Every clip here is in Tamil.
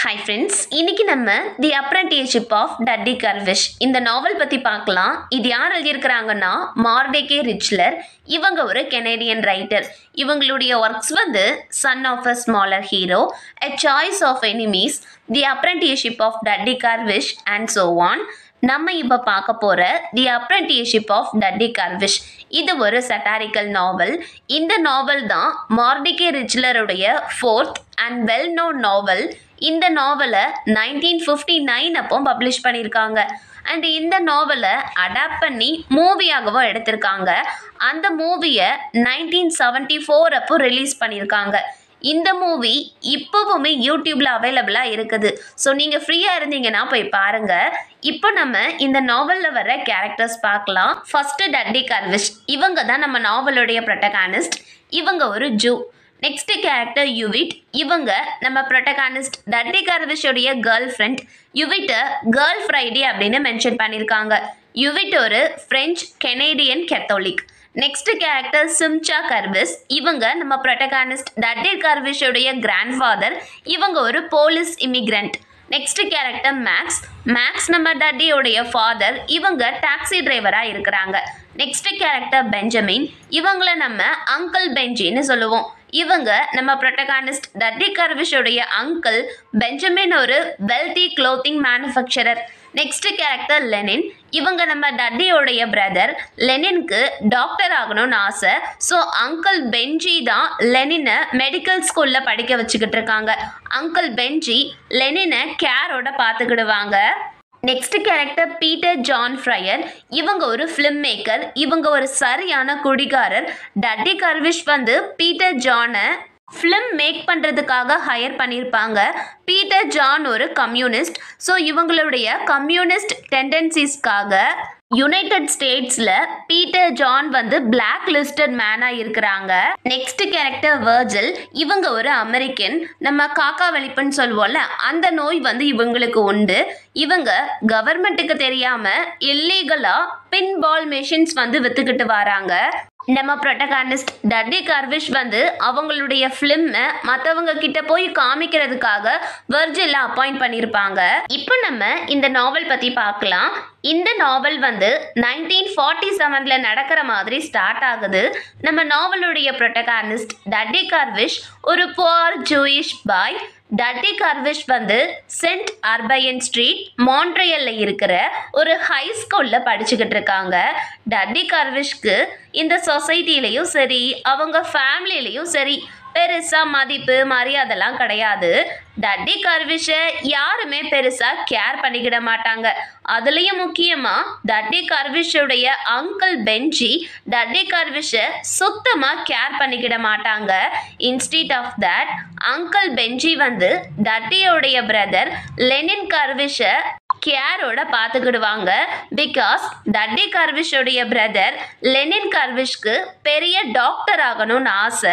ஹாய் ஃப்ரெண்ட்ஸ் இன்னைக்கு நம்ம தி அப்ரண்டியர்ஷிப் ஆஃப் டட்டி கர்விஷ் இந்த நாவல் பற்றி பார்க்கலாம் இது யார் எழுதியிருக்கிறாங்கன்னா மார்டேகே ரிச்லர் இவங்க ஒரு கெனேடியன் ரைட்டர் இவங்களுடைய ஒர்க்ஸ் வந்து son of a smaller hero a choice of enemies the apprenticeship of Duddy Kravitz and so on நம்ம இப்போ பார்க்க போகிற தி அப்ரண்டியர்ஷிப் ஆஃப் டட்டி கர்விஷ் இது ஒரு சட்டாரிக்கல் நாவல் இந்த நாவல் தான் மார்டிகே ரிச்லருடைய fourth and well known novel இந்த நாவலை நைன்டீன் ஃபிஃப்டி நைன் அப்போ பப்ளிஷ் பண்ணியிருக்காங்க அண்ட் இந்த நாவலை அடாப்ட் பண்ணி மூவியாகவும் எடுத்திருக்காங்க அந்த மூவியை நைன்டீன் செவன்ட்டி ஃபோர் அப்போ ரிலீஸ் பண்ணியிருக்காங்க இந்த மூவி இப்போவுமே யூடியூப்ல அவைலபிளாக இருக்குது ஸோ நீங்கள் ஃப்ரீயாக இருந்தீங்கன்னா போய் பாருங்க இப்போ நம்ம இந்த நாவலில் வர கேரக்டர்ஸ் பார்க்கலாம் ஃபர்ஸ்ட் டட்டி கர்விஷ் இவங்க தான் நம்ம நாவலுடைய ப்ரொட்டகானிஸ்ட் இவங்க ஒரு ஜூ நெக்ஸ்ட் கேரக்டர் யுவிட் இவங்க நம்ம ப்ரொட்டகானிஸ்ட் டட்டி கர்விஷோடைய கேர்ள் ஃப்ரெண்ட் யுவிட்டை கேர்ள் ஃப்ரைடே அப்படின்னு மென்ஷன் பண்ணியிருக்காங்க யுவிட் ஒரு French Canadian Catholic next character Simcha Kravitz இவங்க நம்ம ப்ரொட்டகானிஸ்ட் டட்டீர் கர்விஷோடைய கிராண்ட் ஃபாதர் இவங்க ஒரு Polish immigrant next character Max Max நம்ம டட்டியோடைய ஃபாதர் இவங்க டாக்ஸி டிரைவராக இருக்கிறாங்க நெக்ஸ்ட் கேரக்டர் பெஞ்சமின் இவங்கள நம்ம அங்கிள் பெஞ்சின்னு சொல்லுவோம் இவங்க நம்ம ப்ரொட்டகானிஸ்ட் டட்டி கர்விஷோடைய அங்கிள் பெஞ்சமின் ஒரு wealthy clothing manufacturer next character Lennie இவங்க நம்ம டட்டியோடைய பிரதர் லெனின்க்கு டாக்டர் ஆகணும்னு ஆசை ஸோ அங்கிள் பெஞ்சி தான் லெனினை மெடிக்கல் ஸ்கூலில் படிக்க வச்சுக்கிட்டு இருக்காங்க அங்கிள் பெஞ்சி லெனினை கேரோட பார்த்துக்கிடுவாங்க next character Peter John Friar இவங்க ஒரு ஃபிலிம் மேக்கர் இவங்க ஒரு சரியான குடிகாரர் டட்டி கர்விஷ் வந்து பீட்டர் ஜானை ஃபிலிம் மேக் பண்ணுறதுக்காக ஹையர் பண்ணியிருப்பாங்க பீட்டர் ஜான் ஒரு கம்யூனிஸ்ட் ஸோ இவங்களுடைய கம்யூனிஸ்ட் டெண்டன்சிஸ்க்காக யுனைடெட் ஸ்டேட்ஸில் பீட்டர் ஜான் வந்து பிளாக் லிஸ்டட் மேனாக இருக்கிறாங்க நெக்ஸ்ட் கேரக்டர் வர்ஜில் இவங்க ஒரு அமெரிக்கன் நம்ம காக்கா வலிப்புன்னு சொல்லுவோம்ல அந்த நோய் வந்து இவங்களுக்கு உண்டு இவங்க கவர்மெண்ட்டுக்கு தெரியாமல் இல்லீகலாக பின் பால் மெஷின்ஸ் வந்து வித்துக்கிட்டு வராங்க நம்ம ப்ரொட்டகானிஸ்ட் டட்டி கர்விஷ் வந்து அவங்களுடைய ஃபிலிம்மை மற்றவங்க கிட்ட போய் காமிக்கிறதுக்காக வர்ஜில் அப்பாயிண்ட் பண்ணியிருப்பாங்க இப்போ நம்ம இந்த நாவல் பற்றி பார்க்கலாம் இந்த நாவல் வந்து நைன்டீன் ஃபார்ட்டி செவனில் நடக்கிற மாதிரி ஸ்டார்ட் ஆகுது நம்ம நாவலுடைய ப்ரொட்டகானிஸ்ட் டட்டி கர்விஷ் ஒரு புவர் ஜூயிஷ் பாய் டட்டி கர்விஷ் வந்து சென்ட் அர்பயன் ஸ்ட்ரீட் மான்ட்ரியல்ல இருக்கிற ஒரு ஹை ஸ்கூலில் படிச்சுக்கிட்டு இருக்காங்க டட்டி கர்விஷ்க்கு இந்த சொசைட்டிலையும் சரி அவங்க ஃபேமிலிலையும் சரி பெருசாக மதிப்பு மரியாதைலாம் கிடையாது டட்டி கர்விஷை யாருமே பெருசாக கேர் பண்ணிக்கிட மாட்டாங்க அதுலேயும் முக்கியமாக டட்டி கர்விஷுடைய அங்கிள் பெஞ்சி டட்டி கர்விஷை சுத்தமாக கேர் பண்ணிக்கிட மாட்டாங்க instead of that uncle Benjie வந்து டட்டியோடைய பிரதர் லெனின் கர்விஷை கேரோட பார்த்துக்கிடுவாங்க பிகாஸ் டட்டி கர்விஷோடைய பிரதர் லெனின் கர்விஷ்க்கு பெரிய டாக்டர் ஆகணும்னு ஆசை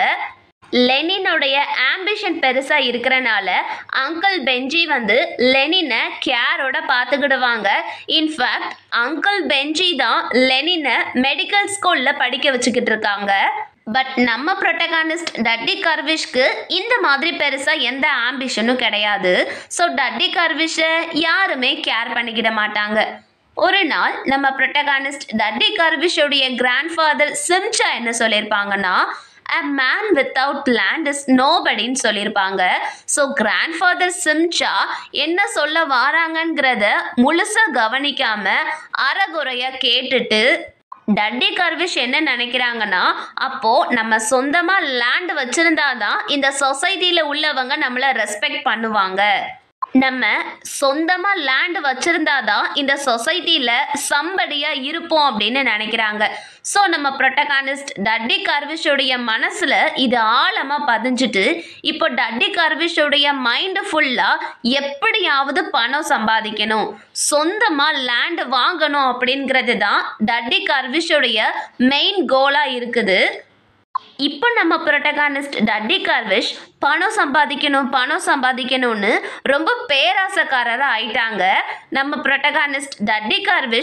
லெனினுடைய ஆம்பிஷன் பெருசாக இருக்கிறனால அங்கிள் பெஞ்சி வந்து லெனினை கேரோட பார்த்துக்கிடுவாங்க இன்ஃபேக்ட் அங்கிள் பெஞ்சி தான் லெனினை மெடிக்கல் ஸ்கூலில் படிக்க வச்சுக்கிட்டு இருக்காங்க பட் நம்ம ப்ரொட்டகானிஸ்ட் டட்டி கர்விஷ்க்கு இந்த மாதிரி பெருசாக எந்த ஆம்பிஷனும் கிடையாது ஸோ டட்டி கர்விஷை யாருமே கேர் பண்ணிக்கிட மாட்டாங்க ஒரு நாள் நம்ம ப்ரொட்டகானிஸ்ட் டட்டி கர்விஷோடைய கிராண்ட் ஃபாதர் சிம்சா என்ன சொல்லியிருப்பாங்கன்னா a man without land is நோபடின்னு சொல்லியிருப்பாங்க ஸோ கிராண்ட் ஃபாதர் சிம்சா என்ன சொல்ல வாராங்கங்கிறத முழுசாக கவனிக்காம அறகுறையாக கேட்டுட்டு டட்டி கர்விஷ் என்ன நினைக்கிறாங்கன்னா அப்போ நம்ம சொந்தமா லேண்ட் வச்சிருந்தாதான் இந்த சொசைட்டில உள்ளவங்க நம்மளை ரெஸ்பெக்ட் பண்ணுவாங்க நம்ம சொந்தமா லேண்ட் வச்சிருந்தாதான் இந்த சொசைட்டில சம்படியா இருப்போம் அப்படின்னு நினைக்கிறாங்க ஸோ நம்ம ப்ரொட்டகானிஸ்ட் டட்டி கர்விஷோடைய மனசுல இது ஆழமா பதிஞ்சுட்டு இப்போ டட்டி கர்விஷோடைய மைண்டு ஃபுல்லா எப்படியாவது பணம் சம்பாதிக்கணும் சொந்தமா லேண்ட் வாங்கணும் அப்படிங்கிறது தான் டட்டி கர்விஷோடைய மெயின் கோலா இருக்குது இப்போ நம்ம ப்ரொட்டகானிஸ்ட் டட்டி கார்விஷ் பணம் சம்பாதிக்கணும் பணம் சம்பாதிக்கணும்னு ரொம்ப பேராசக்காரராக ஆயிட்டாங்க நம்ம ப்ரொட்டகானிஸ்ட் டட்டி கார்விஷ்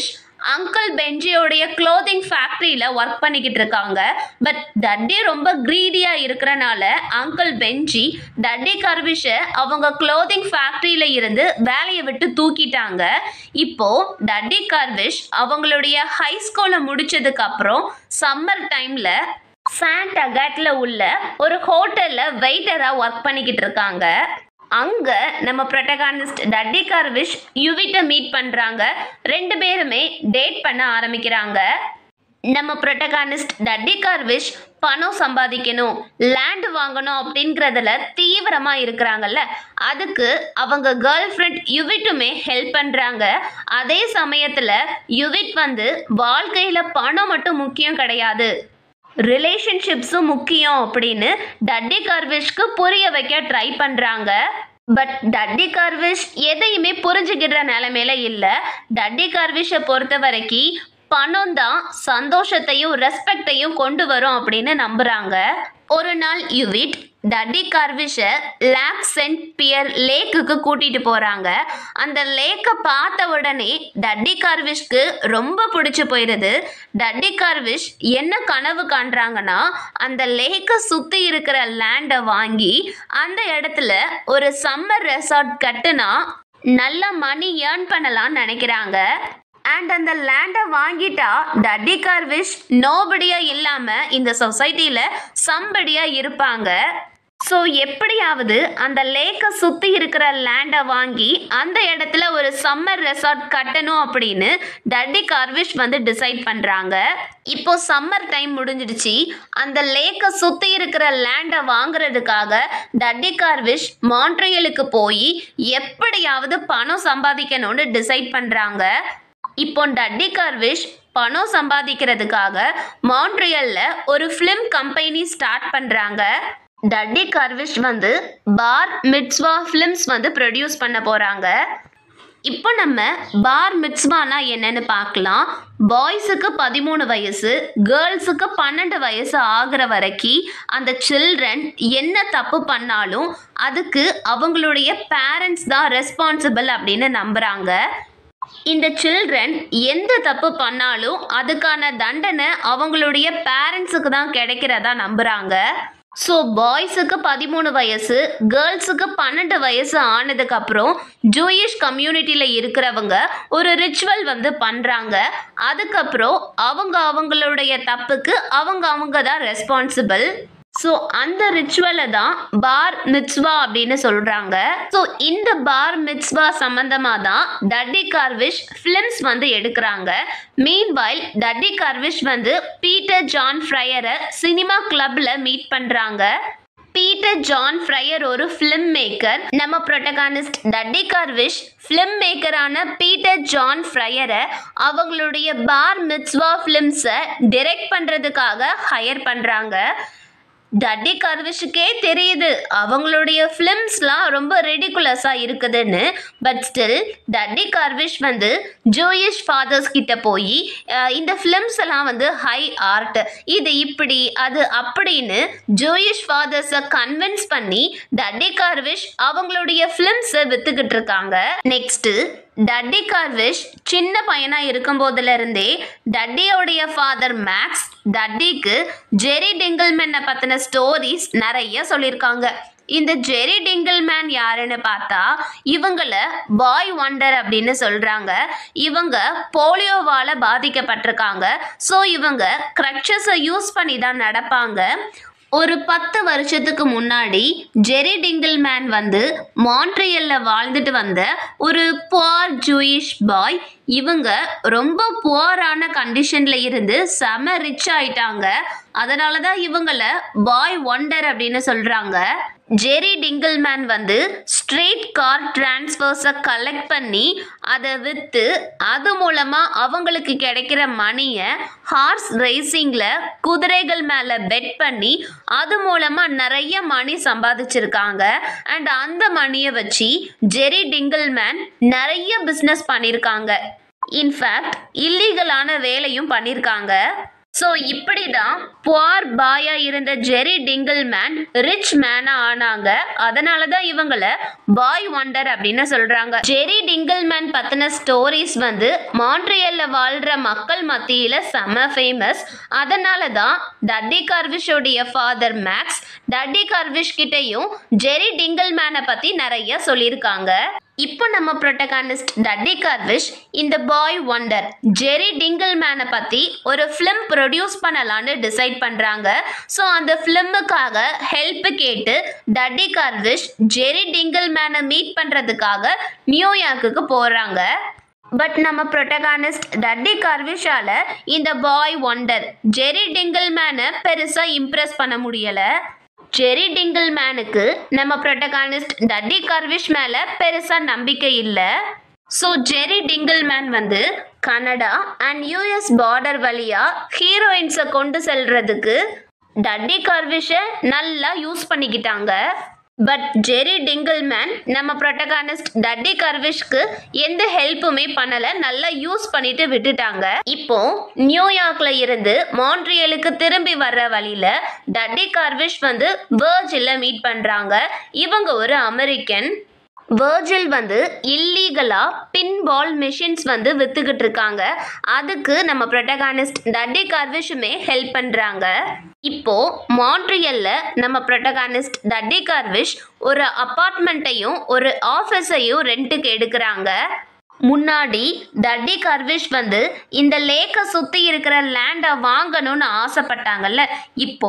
அங்கிள் பெஞ்சியோடைய க்ளோதிங் ஃபேக்ட்ரியில் ஒர்க் பண்ணிக்கிட்டு இருக்காங்க பட் டட்டி ரொம்ப க்ரீடியாக இருக்கிறனால அங்கிள் பெஞ்சி டட்டி கர்விஷை அவங்க க்ளோதிங் ஃபேக்ட்ரியில் இருந்து வேலையை விட்டு தூக்கிட்டாங்க இப்போ டட்டி கர்விஷ் அவங்களுடைய ஹை ஸ்கூலை முடிச்சதுக்கு அப்புறம் சம்மர் டைமில் சாண்ட் அகாட்ல உள்ள ஒரு ஹோட்டலில் வெயிட்டராக ஒர்க் பண்ணிக்கிட்டு இருக்காங்க அங்க நம்ம ப்ரொட்டகானிஸ்ட் டட்டி கார்விஷ் யுவிட்ட மீட் பண்றாங்க ரெண்டு பேருமே டேட் பண்ண ஆரம்பிக்கிறாங்க நம்ம ப்ரொட்டகானிஸ்ட் டட்டி கார்விஷ் பணம் சம்பாதிக்கணும் லேண்ட் வாங்கணும் அப்படிங்கிறதுல தீவிரமாக இருக்கிறாங்கல்ல அதுக்கு அவங்க கேர்ள் ஃப்ரெண்ட் யுவிட்டுமே ஹெல்ப் பண்ணுறாங்க அதே சமயத்தில் யுவிட் வந்து வாழ்க்கையில் பணம் மட்டும் முக்கியம் கிடையாது ரிலேஷன்ஷிப்ஸும் முக்கியம் அப்படின்னு டட்டி கார்விஷ்க்கு புரிய வைக்க ட்ரை பண்ணுறாங்க பட் டட்டி கார்விஷ் எதையுமே புரிஞ்சுக்கிற நிலைமையில இல்லை டட்டி கார்விஷை பொறுத்த வரைக்கும் பணம் தான் சந்தோஷத்தையும் ரெஸ்பெக்டையும் கொண்டு வரும் அப்படின்னு நம்புறாங்க ஒரு நாள் யுவிட் டட்டி கார்விஷை லேக் சென்ட் பியர் லேக்குக்கு கூட்டிட்டு போறாங்க அந்த லேக்கை பார்த்த உடனே டட்டி கார்விஷ்க்கு ரொம்ப பிடிச்சு போயிடுது டட்டி கார்விஷ் என்ன கனவு காண்றாங்கன்னா அந்த லேக்கை சுற்றி இருக்கிற லேண்டை வாங்கி அந்த இடத்துல ஒரு சம்மர் ரெசார்ட் கட்டுனா நல்ல மணி ஏர்ன் பண்ணலாம்னு நினைக்கிறாங்க அண்ட் அந்த லேண்டை வாங்கிட்டா டட்டி கார்விஷ் நோபடியா இல்லாமல் இந்த சொசைட்டியில் சம்படியாக இருப்பாங்க ஸோ எப்படியாவது அந்த லேக்கை சுற்றி இருக்கிற லேண்டை வாங்கி அந்த இடத்துல ஒரு சம்மர் ரெசார்ட் கட்டணும் அப்படின்னு டட்டி கார்விஷ் வந்து டிசைட் பண்ணுறாங்க இப்போ சம்மர் டைம் முடிஞ்சிடுச்சு அந்த லேக்கை சுற்றி இருக்கிற லேண்டை வாங்குறதுக்காக டட்டி கார்விஷ் மாண்ட்ரியலுக்கு போய் எப்படியாவது பணம் சம்பாதிக்கணும்னு டிசைட் பண்ணுறாங்க இப்போ டட்டி கார்விஷ் பணம் சம்பாதிக்கிறதுக்காக மாண்ட்ரியல்ல ஒரு ஃபிலிம் கம்பெனி ஸ்டார்ட் பண்ணுறாங்க டட்டி கார்விஷ் வந்து பார் மிட்ஸ்வா ஃபிலிம்ஸ் வந்து ப்ரொடியூஸ் பண்ண போகிறாங்க இப்போ நம்ம பார் மிட்ஸ்வானா என்னன்னு பார்க்கலாம் பாய்ஸுக்கு பதிமூணு வயசு கேர்ள்ஸுக்கு பன்னெண்டு வயசு ஆகிற வரைக்கும் அந்த சில்ட்ரன் என்ன தப்பு பண்ணாலும் அதுக்கு அவங்களுடைய பேரண்ட்ஸ் தான் ரெஸ்பான்சிபிள் அப்படின்னு நம்புகிறாங்க இந்த சில்ட்ரன் எந்த தப்பு பண்ணாலும் அதுக்கான தண்டனை அவங்களுடைய பேரண்ட்ஸுக்கு தான் கிடைக்கிறதா நம்புகிறாங்க ஸோ பாய்ஸுக்கு பதிமூணு வயசு கேர்ள்ஸுக்கு பன்னெண்டு வயசு ஆனதுக்கப்புறம் ஜூயிஷ் கம்யூனிட்டியில் இருக்கிறவங்க ஒரு ரிச்சுவல் வந்து பண்ணுறாங்க அதுக்கப்புறம் அவங்க அவங்களுடைய தப்புக்கு அவங்க அவங்க தான் ரெஸ்பான்சிபிள் ஸோ அந்த ரிச்சுவலை தான் பார் மிட்ஸ்வா அப்படின்னு சொல்கிறாங்க ஸோ இந்த பார் மிட்ஸ்வா சம்மந்தமாக தான் டட்டி கார்விஷ் ஃபிலிம்ஸ் வந்து எடுக்கிறாங்க மீன்வைல் டட்டி கார்விஷ் வந்து பீட்டர் ஜான் ஃப்ரையரை சினிமா கிளப்பில் மீட் பண்ணுறாங்க பீட்டர் ஜான் ஃப்ரையர் ஒரு ஃபிலிம் மேக்கர் நம்ம ப்ரொட்டகானிஸ்ட் டட்டி கார்விஷ் ஃபிலிம் மேக்கரான பீட்டர் ஜான் ஃப்ரையரை அவங்களுடைய பார் மிட்ஸ்வா ஃபிலிம்ஸை டிரெக்ட் பண்ணுறதுக்காக ஹையர் பண்ணுறாங்க டட்டி கர்விஷுக்கே தெரியுது அவங்களுடைய ஃபிலிம்ஸ்லாம் ரொம்ப ரெடிகுலஸாக இருக்குதுன்னு பட் ஸ்டில் டட்டி கர்விஷ் வந்து ஜோயிஷ் ஃபாதர்ஸ் கிட்ட போய் அஹ், இந்த ஃபிலிம்ஸ் எல்லாம் வந்து ஹை ஆர்ட் இது இப்படி அது அப்படின்னு ஜோயிஷ் ஃபாதர்ஸை கன்வின்ஸ் பண்ணி டட்டி கார்விஷ் அவங்களுடைய ஃபிலிம்ஸை வித்துக்கிட்டு இருக்காங்க நெக்ஸ்ட்டு டட்டி கார்விஷ் சின்ன பையனா இருக்கும் போதுல இருந்தே டட்டியோடைய ஃபாதர் மேக்ஸ் டட்டிக்கு ஜெரி டிங்கிள்மேனை பத்தின ஸ்டோரிஸ் நிறைய சொல்லியிருக்காங்க இந்த ஜெரி டிங்கிள்மேன் யாருன்னு பார்த்தா இவங்கள பாய் ஒண்டர் அப்படின்னு சொல்றாங்க இவங்க போலியோவால பாதிக்கப்பட்டிருக்காங்க ஸோ இவங்க க்ரட்சஸை யூஸ் பண்ணி தான் நடப்பாங்க ஒரு பத்து வருஷத்துக்கு முன்னாடி ஜெரி டிங்கிள்மேன் வந்து மாண்ட்ரியல்ல வாழ்ந்துட்டு வந்த ஒரு புவர் ஜூயிஷ் பாய் இவங்க ரொம்ப புவரான கண்டிஷன்ல இருந்து செம ரிச் ஆயிட்டாங்க அதனால தான் இவங்கள பாய் ஒண்டர் அப்படின்னு சொல்றாங்க ஜெரி டிங்கிள்மேன் வந்து ஸ்ட்ரெயிட் கார் டிரான்ஸ்ஃபர்ஸை கலெக்ட் பண்ணி அதை விற்று அது மூலமாக அவங்களுக்கு கிடைக்கிற மணியை ஹார்ஸ் ரேசிங்கில் குதிரைகள் மேலே பெட் பண்ணி அது மூலமாக நிறைய மணி சம்பாதிச்சிருக்காங்க அண்ட் அந்த மணியை வச்சு ஜெரி டிங்கிள்மேன் நிறைய பிஸ்னஸ் பண்ணியிருக்காங்க இன்ஃபேக்ட் இல்லீகலான வேலையும் பண்ணியிருக்காங்க ஸோ இப்படிதான் புவார் பாயா இருந்த ஜெரி டிங்கிள்மேன் ரிச் மேனா ஆனாங்க அதனால தான் இவங்கள பாய் ஒண்டர் அப்படின்னு சொல்றாங்க ஜெரி டிங்கிள்மேன் பத்தின ஸ்டோரிஸ் வந்து மாண்ட்ரியல்ல வாழ்ற மக்கள் மத்தியில செம ஃபேமஸ் அதனால தான் டட்டி கார்விஷோடைய ஃபாதர் மேக்ஸ் டட்டி கார்விஷ் கிட்டயும் ஜெரி டிங்கிள்மேனை பத்தி நிறைய சொல்லியிருக்காங்க இப்போ நம்ம ப்ரொட்டகானிஸ்ட் டட்டி கார்விஷ் இந்த பாய் ஒண்டர் ஜெரி டிங்கிள்மேனை பற்றி ஒரு ஃபிலிம் ப்ரொடியூஸ் பண்ணலான்னு டிசைட் பண்ணுறாங்க ஸோ அந்த ஃபிலிமுக்காக ஹெல்ப் கேட்டு டட்டி கார்விஷ் ஜெரி டிங்கிள்மேனை மீட் பண்ணுறதுக்காக நியூயார்க்குக்கு போகிறாங்க பட் நம்ம ப்ரொட்டகானிஸ்ட் டட்டி கார்விஷால இந்த பாய் ஒண்டர் ஜெரி டிங்கிள்மேனை பெருசாக இம்ப்ரெஸ் பண்ண முடியலை ஜெரி டிங்கிள்மேனுக்கு நம்ம ப்ரொட்டகானிஸ்ட் டட்டி கர்விஷ் மேலே பெருசாக நம்பிக்கை இல்லை ஸோ ஜெரி டிங்கிள்மேன் வந்து கனடா அண்ட் யூஎஸ் பார்டர் வழியாக ஹீரோயின்ஸை கொண்டு செல்றதுக்கு டட்டி கர்விஷை நல்லா யூஸ் பண்ணிக்கிட்டாங்க பட் ஜெரி டிங்கிள்மேன் நம்ம ப்ரொட்டகானிஸ்ட் டட்டி கர்விஷ்க்கு எந்த ஹெல்ப்புமே பண்ணல நல்லா யூஸ் பண்ணிட்டு விட்டுட்டாங்க இப்போ நியூயார்க்ல இருந்து மான்ட்ரியலுக்கு திரும்பி வர்ற வழியில டட்டி கர்விஷ் வந்து வேர்ஜில்ல மீட் பண்றாங்க இவங்க ஒரு அமெரிக்கன் வேர்ஜில் வந்து இல்லீகலா பின் பால் மிஷின்ஸ் வந்து வித்துக்கிட்டு இருக்காங்க அதுக்கு நம்ம ப்ரொட்டகானிஸ்ட் டட்டி கார்விஷுமே ஹெல்ப் பண்றாங்க இப்போ மாண்ட்ரியல்ல நம்ம ப்ரொட்டகானிஸ்ட் டட்டி கார்விஷ் ஒரு அப்பார்ட்மெண்ட்டையும் ஒரு ஆஃபீஸையும் ரெண்ட்டுக்கு எடுக்கிறாங்க முன்னாடி டட்டி கர்விஷ் வந்து இந்த லேக்கை சுற்றி இருக்கிற லேண்டை வாங்கணும்னு ஆசைப்பட்டாங்கல்ல இப்போ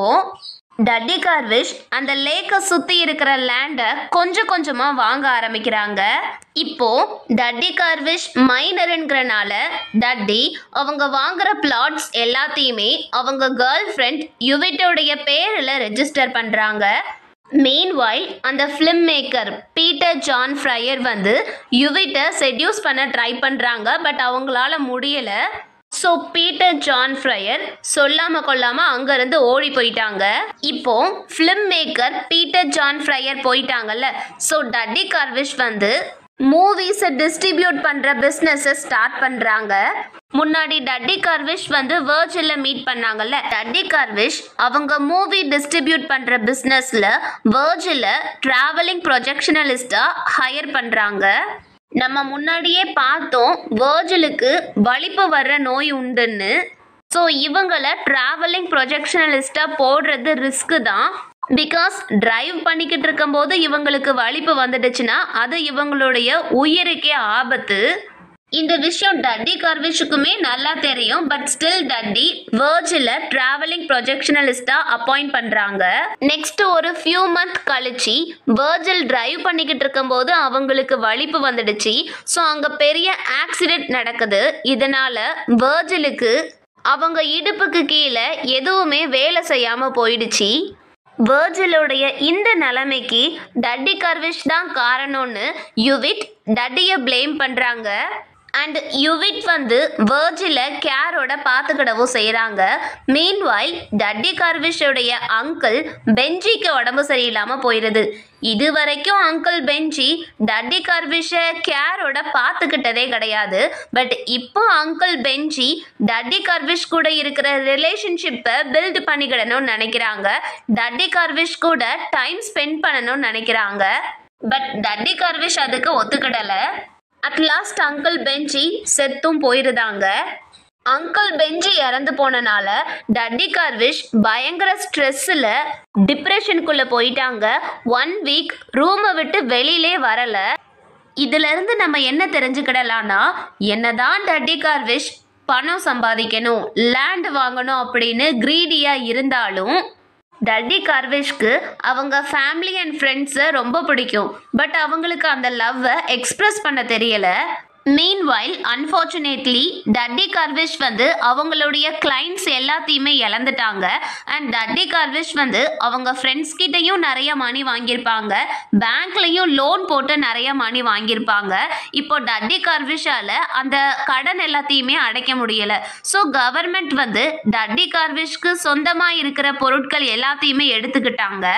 டட்டி கார்விஷ் அந்த லேக்கை சுற்றி இருக்கிற லேண்டை கொஞ்சம் கொஞ்சமாக வாங்க ஆரம்பிக்கிறாங்க இப்போ டட்டி கார்விஷ் மைனருங்கிறனால டட்டி அவங்க வாங்குற பிளாட்ஸ் எல்லாத்தையுமே அவங்க கேர்ள் ஃப்ரெண்ட் யுவிட்டோடைய பேரில் ரெஜிஸ்டர் பண்ணுறாங்க மீன்வைல் அந்த filmmaker Peter John Friar வந்து யுவிட்டை செட்யூஸ் பண்ண ட்ரை பண்ணுறாங்க பட் அவங்களால முடியலை ஸோ பீட்டர் ஜான் ஃப்ரையர் சொல்லாம கொள்ளாம அங்கேருந்து ஓடி போயிட்டாங்க இப்போ filmmaker Peter John Friar போயிட்டாங்கல்ல ஸோ டட்டி கார்விஷ் வந்து மூவிஸை டிஸ்ட்ரிபியூட் பண்ணுற பிஸ்னஸை ஸ்டார்ட் பண்ணுறாங்க முன்னாடி டட்டி கார்விஷ் வந்து வேர்ஜில் மீட் பண்ணாங்கல்ல டட்டி கார்விஷ் அவங்க மூவி டிஸ்ட்ரிபியூட் பண்ணுற பிஸ்னஸில் வேர்ஜில் ட்ராவலிங் ப்ரொஜெக்ஷனலிஸ்ட்டாக ஹையர் பண்ணுறாங்க நம்ம முன்னாடியே பார்த்தோம் வேர்ஜிலுக்கு வலிப்பு வர்ற நோய் உண்டுன்னு ஸோ இவங்கள ட்ராவலிங் ப்ரொஜெக்ஷனலிஸ்ட்டாக போடுறது ரிஸ்க்கு தான் பிகாஸ் டிரைவ் பண்ணிக்கிட்டு இருக்கும்போது இவங்களுக்கு வலிப்பு வந்துடுச்சுன்னா அது இவங்களுடைய உயிருக்கே ஆபத்து இந்த விஷயம் டட்டி கார்விஷுக்குமே நல்லா தெரியும் but still Duddy Virgil travelling ப்ரொஜெக்ஷனலிஸ்டாக அப்பாயிண்ட் பண்ணுறாங்க நெக்ஸ்ட் ஒரு ஃபியூ மந்த் கழிச்சு வேர்ஜில் டிரைவ் பண்ணிக்கிட்டு இருக்கும்போது அவங்களுக்கு வலிப்பு வந்துடுச்சு ஸோ அங்கே பெரிய ஆக்சிடென்ட் நடக்குது இதனால வேர்ஜிலுக்கு அவங்க இடுப்புக்கு கீழே எதுவுமே வேலை செய்யாமல் போயிடுச்சு வேர்ஜிலுடைய இந்த நிலைமைக்கு டட்டி கர்விஷ் தான் காரணம்னு யுவிட் டட்டியை ப்ளேம் பண்ணுறாங்க அண்ட் யுவிட் வந்து வேர்ஜில கேரோட பார்த்துக்கிடவும் செய்கிறாங்க மீன்வாயில் டட்டி கார்விஷோடைய அங்கிள் பெஞ்சிக்கு உடம்பு சரியில்லாமல் போயிடுது இது வரைக்கும் அங்கிள் பெஞ்சி டட்டி கார்விஷை கேரோட பார்த்துக்கிட்டதே கிடையாது பட் இப்போ அங்கிள் பெஞ்சி டட்டி கார்விஷ் கூட இருக்கிற ரிலேஷன்ஷிப்பை பில்ட் பண்ணிக்கிடணும்னு நினைக்கிறாங்க டட்டி கார்விஷ் கூட டைம் ஸ்பெண்ட் பண்ணணும்னு நினைக்கிறாங்க பட் டட்டி கார்விஷ் அதுக்கு ஒத்துக்கிடலை அட் லாஸ்ட் அங்கிள் பெஞ்சி செத்தும் போயிருந்தாங்க அங்கிள் பெஞ்சி இறந்து போனனால டட்டி கார்விஷ் பயங்கர ஸ்ட்ரெஸ்ஸில் டிப்ரெஷனுக்குள்ளே போயிட்டாங்க ஒன் வீக் ரூமை விட்டு வெளியிலே வரல இதுல இருந்து நம்ம என்ன தெரிஞ்சுக்கிடலாம்னா என்னதான் டட்டி கார்விஷ் பணம் சம்பாதிக்கணும் லேண்ட் வாங்கணும் அப்படின்னு க்ரீடியாக இருந்தாலும் டட்டி கார்விஷ்க்கு அவங்க ஃபேமிலி அண்ட் ஃப்ரெண்ட்ஸை ரொம்ப பிடிக்கும் பட் அவங்களுக்கு அந்த லவ்வை எக்ஸ்பிரஸ் பண்ண தெரியல மீன்வைல் அன்ஃபார்ச்சுனேட்லி டட்டி கார்விஷ் வந்து அவங்களுடைய கிளைண்ட்ஸ் எல்லாத்தையுமே இழந்துட்டாங்க அண்ட் டட்டி கார்விஷ் வந்து அவங்க ஃப்ரெண்ட்ஸ் கிட்டேயும் நிறைய மணி வாங்கியிருப்பாங்க பேங்க்லேயும் லோன் போட்டு நிறைய மணி வாங்கியிருப்பாங்க இப்போ டட்டி கார்விஷால அந்த கடன் எல்லாத்தையுமே அடைக்க முடியல ஸோ கவர்மெண்ட் வந்து டட்டி கார்விஷ்க்கு சொந்தமாக இருக்கிற பொருட்கள் எல்லாத்தையுமே எடுத்துக்கிட்டாங்க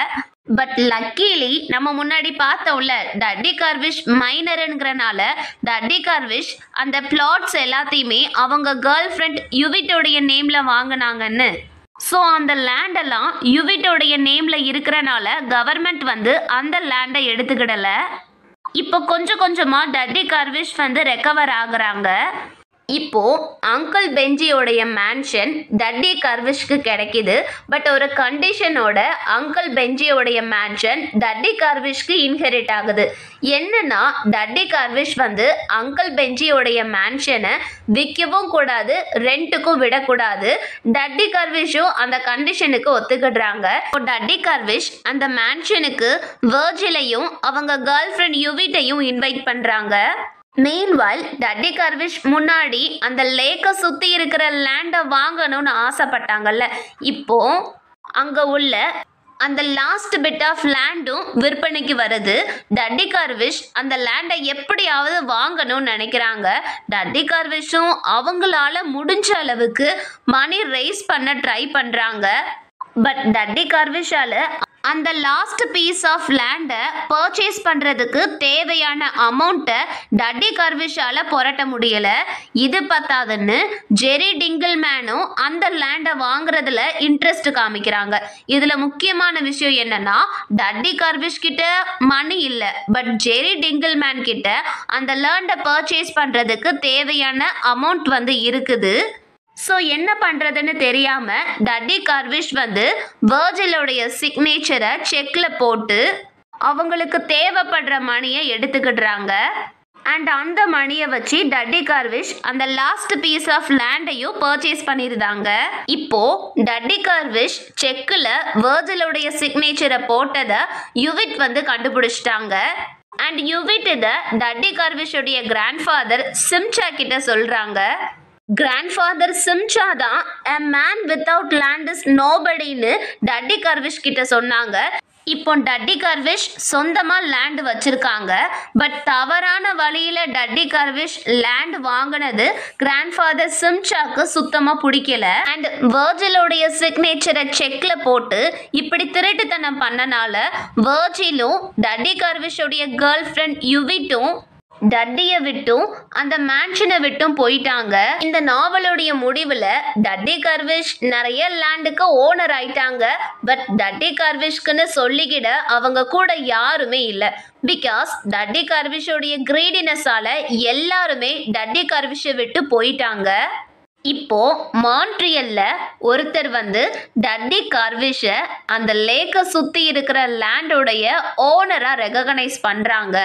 பட் லக்கீலி நம்ம முன்னாடி பார்த்தோம்ல டட்டி கார்விஷ் மைனருங்கிறனால டட்டி கார்விஷ் அந்த பிளாட்ஸ் எல்லாத்தையுமே அவங்க கேர்ள் ஃப்ரெண்ட் யுவிட்டோடைய நேமில் வாங்கினாங்கன்னு ஸோ அந்த லேண்டெல்லாம் யுவிட்டோடைய நேமில் இருக்கிறனால கவர்மெண்ட் வந்து அந்த லேண்டை எடுத்துக்கிடலை இப்போ கொஞ்சம் கொஞ்சமாக டட்டி கார்விஷ் வந்து ரெக்கவர் ஆகுறாங்க இப்போ அங்கிள் பெஞ்சியோடைய மேன்ஷன் டட்டி கர்விஷ்க்கு கிடைக்குது பட் ஒரு கண்டிஷனோட அங்கிள் பெஞ்சியோடைய மேன்ஷன் டட்டி கர்விஷ்க்கு இன்ஹெரிட் ஆகுது என்னன்னா டட்டி கர்விஷ் வந்து அங்கிள் பெஞ்சியோடைய மேன்ஷனை விற்கவும் கூடாது ரெண்ட்டுக்கும் விடக்கூடாது டட்டி கர்விஷும் அந்த கண்டிஷனுக்கு ஒத்துக்கிடுறாங்க இப்போ டட்டி கர்விஷ் அந்த மேன்ஷனுக்கு வேர்ஜிலையும் அவங்க கேர்ள் ஃப்ரெண்ட் யுவிட்டையும் இன்வைட் பண்ணுறாங்க மீன்வால் டட்டி கர்விஷ் முன்னாடி அந்த லேக்கை சுற்றி இருக்கிற லேண்டை வாங்கணும்னு ஆசைப்பட்டாங்கல்ல இப்போ அங்கே உள்ள அந்த லாஸ்ட் பிட் ஆஃப் லேண்டும் விற்பனைக்கு வருது டட்டி கார்விஷ் அந்த லேண்டை எப்படியாவது வாங்கணும்னு நினைக்கிறாங்க டட்டி கார்விஷும் அவங்களால முடிஞ்ச அளவுக்கு மணி ரைஸ் பண்ண ட்ரை பண்ணுறாங்க பட் டட்டி கார்விஷால அந்த லாஸ்ட் பீஸ் ஆஃப் லேண்டை பர்ச்சேஸ் பண்ணுறதுக்கு தேவையான அமௌண்ட்டை டட்டி கர்விஷால புரட்ட முடியலை இது பத்தாதுன்னு ஜெரி டிங்கிள் மேனும் அந்த லேண்டை வாங்குறதுல இன்ட்ரெஸ்ட் காமிக்கிறாங்க இதில் முக்கியமான விஷயம் என்னன்னா டட்டி கர்விஷ் கிட்ட மணி இல்லை பட் ஜெரி டிங்கிள் மேன் கிட்ட அந்த லேண்டை பர்ச்சேஸ் பண்ணுறதுக்கு தேவையான அமௌண்ட் வந்து இருக்குது ஸோ என்ன பண்ணுறதுன்னு தெரியாமல் டட்டி கார்விஷ் வந்து வேர்ஜிலோடைய சிக்னேச்சரை செக்கில் போட்டு அவங்களுக்கு தேவைப்படுற மணியை எடுத்துக்கிடுறாங்க அண்ட் அந்த மணியை வச்சு டட்டி கார்விஷ் அந்த லாஸ்ட் பீஸ் ஆஃப் லேண்டையும் பர்ச்சேஸ் பண்ணியிருந்தாங்க இப்போ டட்டி கார்விஷ் செக்கில் வேர்ஜிலோடைய சிக்னேச்சரை போட்டதை யுவிட் வந்து கண்டுபிடிச்சிட்டாங்க அண்ட் யுவிட் இதை டட்டி கார்விஷோடைய கிராண்ட்ஃபாதர் சிம்சா கிட்ட சொல்கிறாங்க கிராண்ட்ஃபாதர் சிம்சா தான் a man without land is நோபடின்னு டட்டி கர்விஷ் கிட்ட சொன்னாங்க இப்போ டட்டி கர்விஷ் சொந்தமாக லேண்ட் வச்சிருக்காங்க பட் தவறான வழியில் டட்டி கர்விஷ் லேண்ட் வாங்கினது கிராண்ட்ஃபாதர் சிம்சாக்கு சுத்தமாக பிடிக்கல அண்ட் வேர்ஜிலோடைய சிக்னேச்சரை செக்கில் போட்டு இப்படி திருட்டுத்தனம் பண்ணனால வேர்ஜிலும் டட்டி கர்விஷோடைய கேர்ள் ஃப்ரெண்ட் யுவிட்டும் டட்டியை விட்டும் அந்த மேன்ஷனை விட்டும் போயிட்டாங்க இந்த நாவலுடைய முடிவில் டட்டி கர்விஷ் நிறைய லேண்டுக்கு ஓனர் ஆயிட்டாங்க பட் டட்டி கர்விஷ்க்குன்னு சொல்லிக்கிட அவங்க கூட யாருமே இல்லை பிகாஸ் டட்டி கர்விஷோடைய கிரீடினஸால எல்லாருமே டட்டி கர்விஷை விட்டு போயிட்டாங்க இப்போ மான்ட்ரியல்ல ஒருத்தர் வந்து டட்டி கார்விஷை அந்த லேக்கை சுற்றி இருக்கிற லேண்டோடைய ஓனராக ரெகக்னைஸ் பண்ணுறாங்க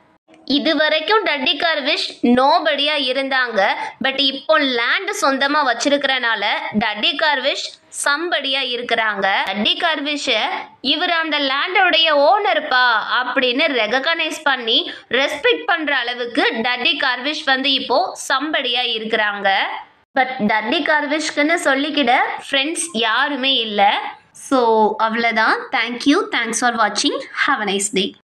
இது வரைக்கும் டட்டி கார்விஷ் நோபடியா இருந்தாங்க பட் இப்போ லேண்ட் சொந்தமா வச்சிருக்கிறனால டட்டி கார்விஷ் சம்படியா இருக்கிறாங்க டட்டி கார்விஷ இவர் அந்த லேண்டோடைய ஓனர்ப்பா அப்படின்னு ரெகக்னைஸ் பண்ணி ரெஸ்பெக்ட் பண்ற அளவுக்கு டட்டி கார்விஷ் வந்து இப்போ சம்படியா இருக்கிறாங்க பட் டட்டி கார்விஷ்க்குன்னு சொல்லிக்கிட ஃப்ரெண்ட்ஸ் யாருமே இல்லை ஸோ அவ்வளோதான் தேங்க்யூ தேங்க்ஸ் ஃபார் வாட்சிங் ஹாவ் அ நைஸ் டே